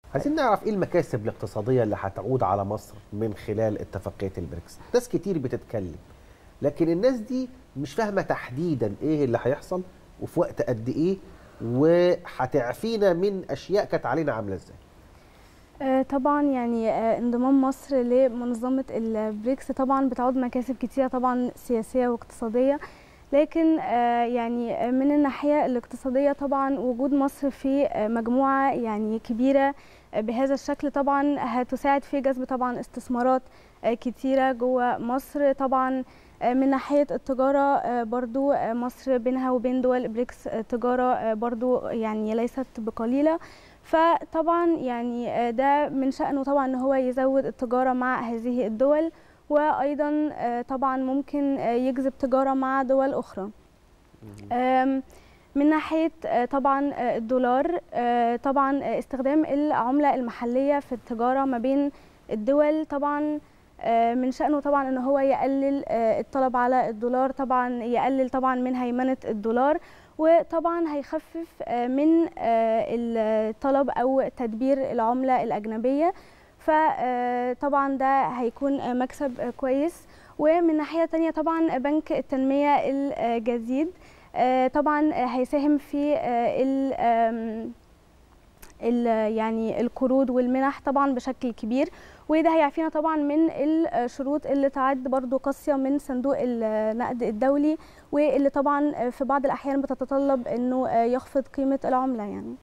عايزين نعرف ايه المكاسب الاقتصاديه اللي هتعود على مصر من خلال اتفاقيه البريكس ناس كتير بتتكلم لكن الناس دي مش فاهمه تحديدا ايه اللي هيحصل وفي وقت قد ايه وهتعفينا من اشياء كانت علينا عامله ازاي آه، طبعا يعني آه، انضمام مصر لمنظمة البريكس طبعا بتعود مكاسب كتيرة طبعا سياسية واقتصادية لكن آه، يعني من الناحية الاقتصادية طبعا وجود مصر في آه، مجموعة يعني كبيرة آه، بهذا الشكل طبعا هتساعد في جذب طبعا استثمارات آه، كتيرة جوه مصر طبعا آه، من ناحية التجارة آه، برضو آه، مصر بينها وبين دول بريكس آه، تجارة آه، برضو يعني ليست بقليلة فطبعا يعني آه، ده من شأنه طبعا ان هو يزود التجارة مع هذه الدول وايضا آه، طبعا ممكن آه، يجذب تجارة مع دول اخرى آم، من ناحية آه، طبعا آه، الدولار آه، طبعا آه، استخدام العملة المحلية في التجارة ما بين الدول طبعا آه، من شأنه طبعا ان هو يقلل آه، الطلب على الدولار طبعا يقلل طبعا من هيمنة الدولار وطبعا هيخفف آه، من آه، الطلب او تدبير العملة الأجنبية فطبعا ده هيكون آه، مكسب آه، كويس ومن ناحية تانية طبعا بنك التنمية الجديد آه، طبعا آه، هيساهم في آه، ال آم، ال- يعني القروض والمنح طبعا بشكل كبير وده هيعفينا طبعا من الشروط اللي تعد برضو قاسية من صندوق النقد الدولي واللي طبعا في بعض الأحيان بتتطلب أنه يخفض قيمة العملة يعني